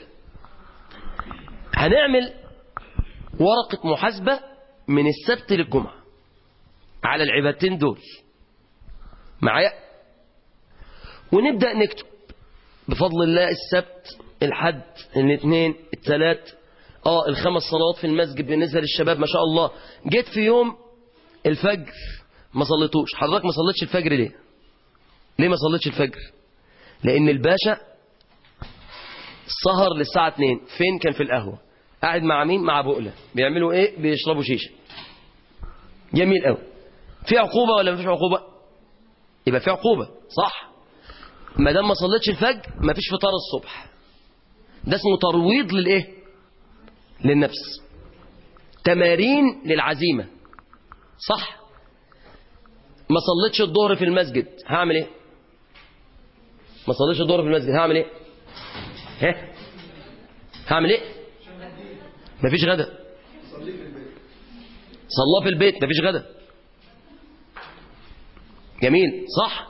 هنعمل ورقة محاسبة من السبت للجمعة على العبادتين دول معايا ونبدأ نكتب بفضل الله السبت الحد الاثنين الثلاث اه الخمس صلوات في المسجد بالنسبة للشباب ما شاء الله جيت في يوم الفجر ما صليتوش حضرتك ما صليتش الفجر ليه ليه ما صليتش الفجر لان الباشا سهر للساعة 2 فين كان في القهوة قاعد مع مين مع بقلة بيعملوا ايه بيشربوا شيشة جميل قوي في عقوبة ولا مفيش عقوبة يبقى في عقوبة صح ما دام ما صليتش الفجر مفيش فطار الصبح ده اسمه ترويض للايه للنفس تمارين للعزيمة صح ما صليتش الظهر في المسجد هعمل ايه ما صليتش الظهر في المسجد هعمل ايه ها هعمل ايه مفيش غدا صلاه في البيت مفيش غدا جميل صح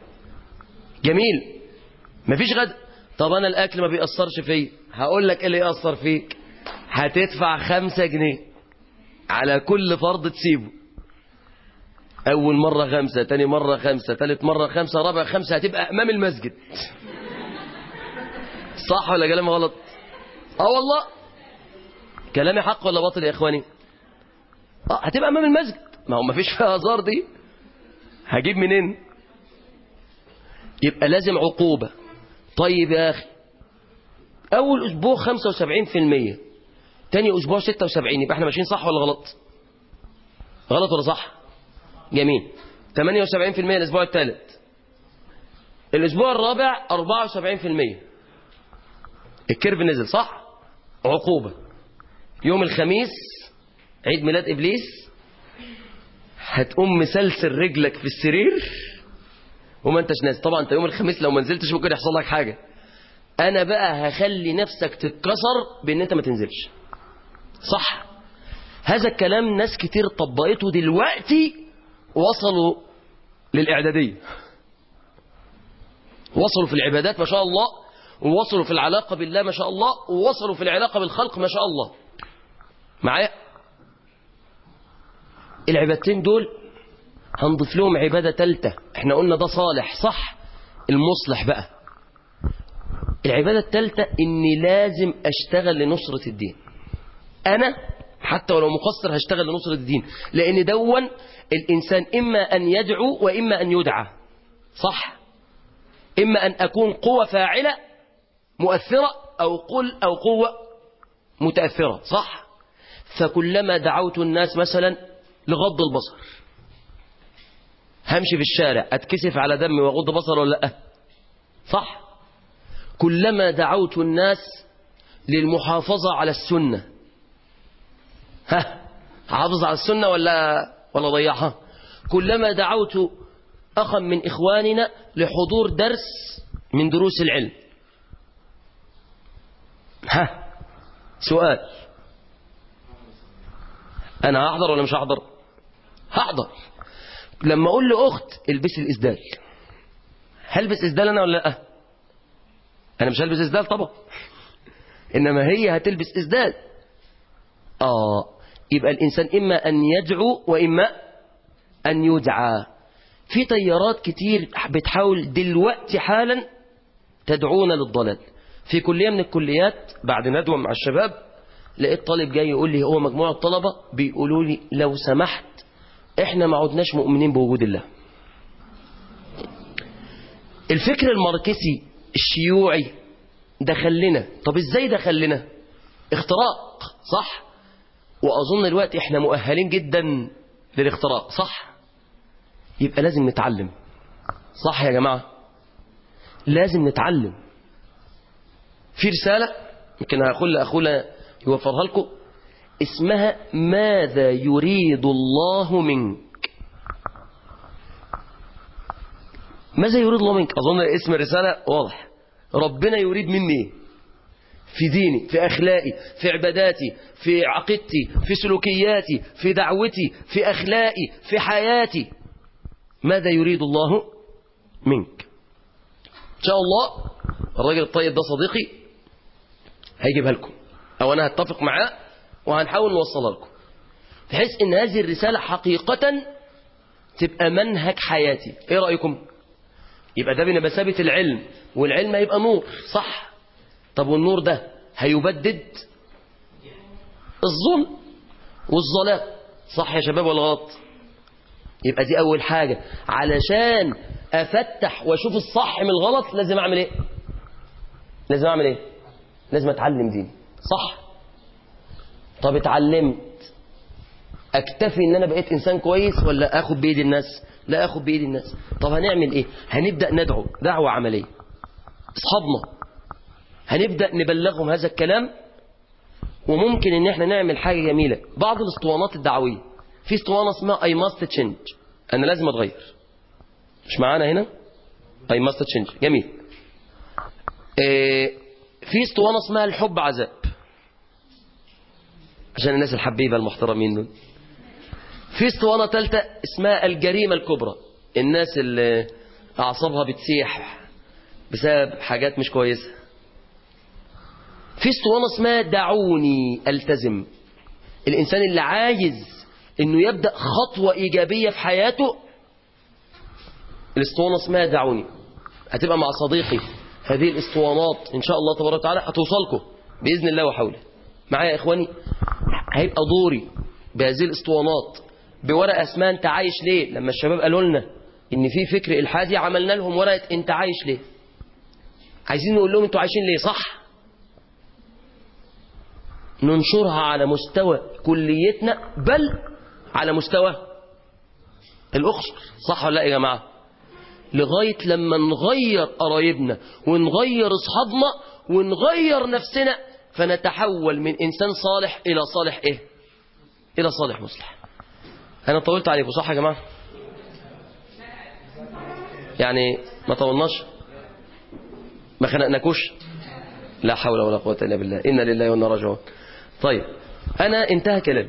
جميل مفيش غدا طب انا الاكل ما بيأثرش فيا هقول لك ايه اللي يأثر فيك هتدفع خمسة جنيه على كل فرض تسيبه اول مرة خمسة تاني مرة خمسة تالت مرة خمسة رابع خمسة هتبقى امام المسجد صح ولا كلام غلط اه والله كلامي حق ولا باطل يا اخواني اه هتبقى امام المسجد ما هو مفيش فيها هزار دي هجيب منين يبقى لازم عقوبة طيب يا اخي اول اسبوع 75% تاني اسبوع 76 يبقى احنا ماشيين صح ولا غلط غلط ولا صح جميل 78% الاسبوع الثالث الاسبوع الرابع 74% الكيرف نزل صح عقوبة يوم الخميس عيد ميلاد ابليس هتقوم مسلسل رجلك في السرير وما انتش ناس طبعا انت يوم الخميس لو ما نزلتش ممكن يحصل لك حاجه انا بقى هخلي نفسك تتكسر بان انت ما تنزلش صح هذا الكلام ناس كتير طبقته دلوقتي وصلوا للاعداديه وصلوا في العبادات ما شاء الله ووصلوا في العلاقه بالله ما شاء الله ووصلوا في العلاقه بالخلق ما شاء الله معايا العبادتين دول هنضيف لهم عبادة تالتة احنا قلنا ده صالح صح المصلح بقى العبادة التالتة اني لازم اشتغل لنصرة الدين انا حتى ولو مقصر هشتغل لنصرة الدين لان دون الانسان اما ان يدعو واما ان يدعى صح اما ان اكون قوة فاعلة مؤثرة او قل او قوة متأثرة صح فكلما دعوت الناس مثلا لغض البصر همشي في الشارع اتكسف على دمي واغض بصر ولا لا صح كلما دعوت الناس للمحافظة على السنة ها حافظ على السنة ولا ولا ضيعها كلما دعوت أخا من إخواننا لحضور درس من دروس العلم ها سؤال أنا هحضر ولا مش هحضر هحضر لما اقول لاخت البسي الاسدال هلبس اسدال انا ولا لا انا مش هلبس اسدال طبعا انما هي هتلبس اسدال اه يبقى الانسان اما ان يدعو واما ان يدعى في تيارات كتير بتحاول دلوقتي حالا تدعونا للضلال في كلية من الكليات بعد ندوة مع الشباب لقيت طالب جاي يقول لي هو مجموعة طلبة بيقولوا لي لو سمحت احنا ما عدناش مؤمنين بوجود الله الفكر الماركسي الشيوعي دخلنا طب ازاي دخلنا اختراق صح واظن الوقت احنا مؤهلين جدا للاختراق صح يبقى لازم نتعلم صح يا جماعة لازم نتعلم في رسالة يمكن هقول لأخونا يوفرها لكم اسمها ماذا يريد الله منك ماذا يريد الله منك أظن اسم الرسالة واضح ربنا يريد مني ايه في ديني في أخلاقي في عباداتي في عقيدتي في سلوكياتي في دعوتي في أخلاقي في حياتي ماذا يريد الله منك إن شاء الله الراجل الطيب ده صديقي هيجيبها لكم أو أنا هتفق معاه وهنحاول نوصلها لكم بحيث ان هذه الرسالة حقيقة تبقى منهج حياتي ايه رأيكم يبقى ده بمثابة العلم والعلم هيبقى نور صح طب والنور ده هيبدد الظلم والظلام صح يا شباب ولا غلط يبقى دي اول حاجة علشان افتح واشوف الصح من الغلط لازم اعمل ايه لازم اعمل ايه لازم اتعلم ديني صح طب اتعلمت اكتفي ان انا بقيت انسان كويس ولا اخد بايد الناس لا اخد بايد الناس طب هنعمل ايه هنبدا ندعو دعوه عمليه اصحابنا هنبدا نبلغهم هذا الكلام وممكن ان احنا نعمل حاجه جميله بعض الاسطوانات الدعويه في اسطوانه اسمها اي ماست تشينج انا لازم اتغير مش معانا هنا اي ماست تشينج جميل إيه في اسطوانه اسمها الحب عذاب عشان الناس الحبيبه المحترمين دول في اسطوانه ثالثه اسمها الجريمه الكبرى الناس اللي اعصابها بتسيح بسبب حاجات مش كويسه في اسطوانه اسمها دعوني التزم الانسان اللي عايز انه يبدا خطوه ايجابيه في حياته الاسطوانه اسمها دعوني هتبقى مع صديقي هذه الاسطوانات ان شاء الله تبارك وتعالى هتوصلكم باذن الله وحوله معايا يا اخواني هيبقى دوري بهذه الاسطوانات بورقه اسمها انت عايش ليه لما الشباب قالوا لنا ان في فكر الحادي عملنا لهم ورقه انت عايش ليه عايزين نقول لهم انتوا عايشين ليه صح ننشرها على مستوى كليتنا بل على مستوى الأخصر صح ولا لا يا جماعة لغاية لما نغير قرايبنا ونغير أصحابنا ونغير نفسنا فنتحول من إنسان صالح إلى صالح إيه إلى صالح مصلح أنا طولت عليكم صح يا جماعة يعني ما طولناش ما خنقناكوش لا حول ولا قوة إلا بالله إنا لله وإنا راجعون طيب أنا انتهى كلامي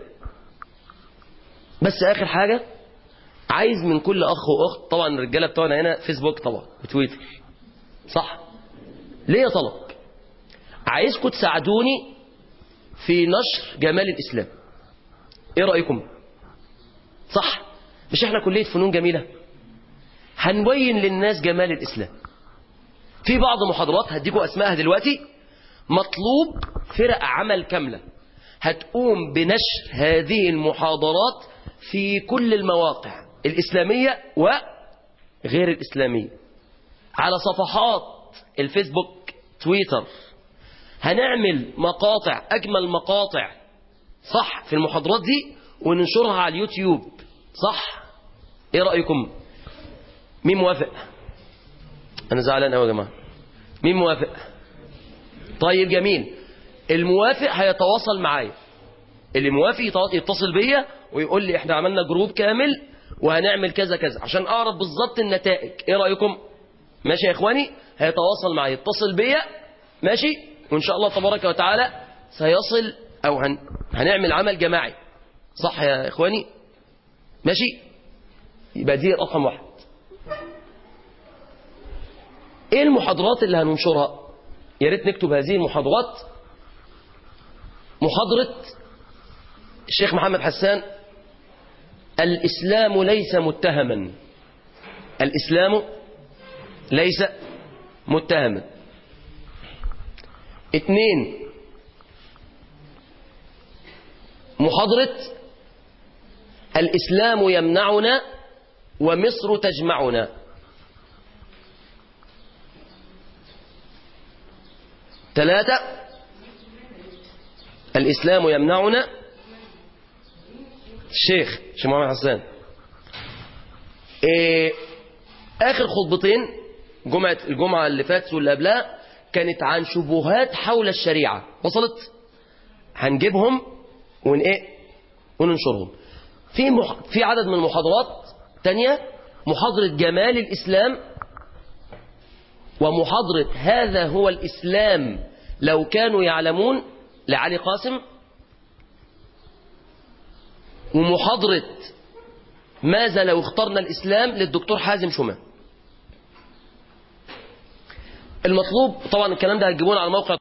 بس آخر حاجة عايز من كل أخ وأخت طبعا الرجالة بتوعنا هنا فيسبوك طبعا وتويتر صح ليه طلب عايزكم تساعدوني في نشر جمال الإسلام إيه رأيكم صح مش إحنا كلية فنون جميلة هنبين للناس جمال الإسلام في بعض محاضرات هديكم أسمائها دلوقتي مطلوب فرق عمل كاملة هتقوم بنشر هذه المحاضرات في كل المواقع الإسلامية وغير الإسلامية على صفحات الفيسبوك تويتر هنعمل مقاطع أجمل مقاطع صح في المحاضرات دي وننشرها على اليوتيوب صح ايه رأيكم مين موافق انا زعلان قوي يا جماعه مين موافق طيب جميل الموافق هيتواصل معايا اللي موافق يتصل بيا ويقول لي احنا عملنا جروب كامل وهنعمل كذا كذا عشان اعرف بالظبط النتائج ايه رايكم ماشي يا اخواني هيتواصل معايا يتصل بيا ماشي وان شاء الله تبارك وتعالى سيصل او هن... هنعمل عمل جماعي صح يا اخواني ماشي يبقى دي رقم واحد ايه المحاضرات اللي هننشرها يا ريت نكتب هذه المحاضرات محاضرة الشيخ محمد حسان الإسلام ليس متهما الإسلام ليس متهما اثنين محاضرة الإسلام يمنعنا ومصر تجمعنا ثلاثة الإسلام يمنعنا الشيخ شيخ محمد حسان إيه آخر خطبتين جمعة الجمعة اللي فاتت واللي قبلها كانت عن شبهات حول الشريعة وصلت هنجيبهم ون ايه وننشرهم في مح... في عدد من المحاضرات تانية محاضرة جمال الإسلام ومحاضرة هذا هو الإسلام لو كانوا يعلمون لعلي قاسم ومحاضرة ماذا لو اخترنا الإسلام للدكتور حازم شمال المطلوب طبعا الكلام ده هتجيبونه على موقع